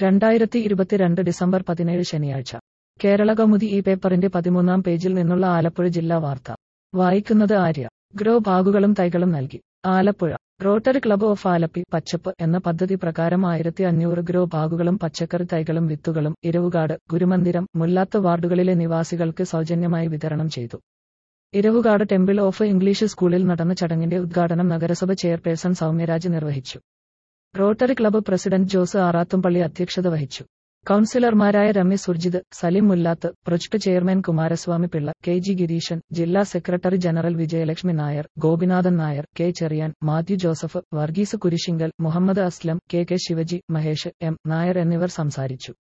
രണ്ടായിരത്തി ഇരുപത്തിരണ്ട് ഡിസംബർ പതിനേഴ് ശനിയാഴ്ച കേരള കൗമുദി ഈ പേപ്പറിന്റെ പതിമൂന്നാം പേജിൽ നിന്നുള്ള ആലപ്പുഴ ജില്ലാ വാർത്ത വായിക്കുന്നത് ആര്യ ഗ്രോ ബാഗുകളും തൈകളും നൽകി Alappuzha rotary club of Alleppey പച്ചപ്പ് എന്ന പദ്ധതി പ്രകാരം ആയിരത്തി അഞ്ഞൂറ് ഗ്രോ ബാഗുകളും പച്ചക്കറി തൈകളും വിത്തുകളും ഇരവുകാട് ഗുരുമന്ദിരം മുല്ലാത്ത് വാർഡുകളിലെ നിവാസികൾക്ക് സൗജന്യമായി വിതരണം ചെയ്തു ഇരവുകാട് ടെമ്പിൾ ഓഫ് ഇംഗ്ലീഷ് സ്കൂളിൽ നടന്ന ചടങ്ങിന്റെ ഉദ്ഘാടനം നഗരസഭ ചെയർപേഴ്സൺ സൗമ്യരാജ് നിർവഹിച്ചു rotary club president Jose Arathumpally അധ്യക്ഷത വഹിച്ചു കൌൺസിലർമാരായ Ramesh Surjith Salim Mullath project chairman Kumaraswamy Pillai K G Gireesan ജില്ലാ secretary general Vijayalakshmi Nair Gopinathan Nair K Cherian Mathew Joseph Varghese Kurisinkal Muhammad Aslam K K Shivaji Mahesh M Nair എന്നിവർ സംസാരിച്ചു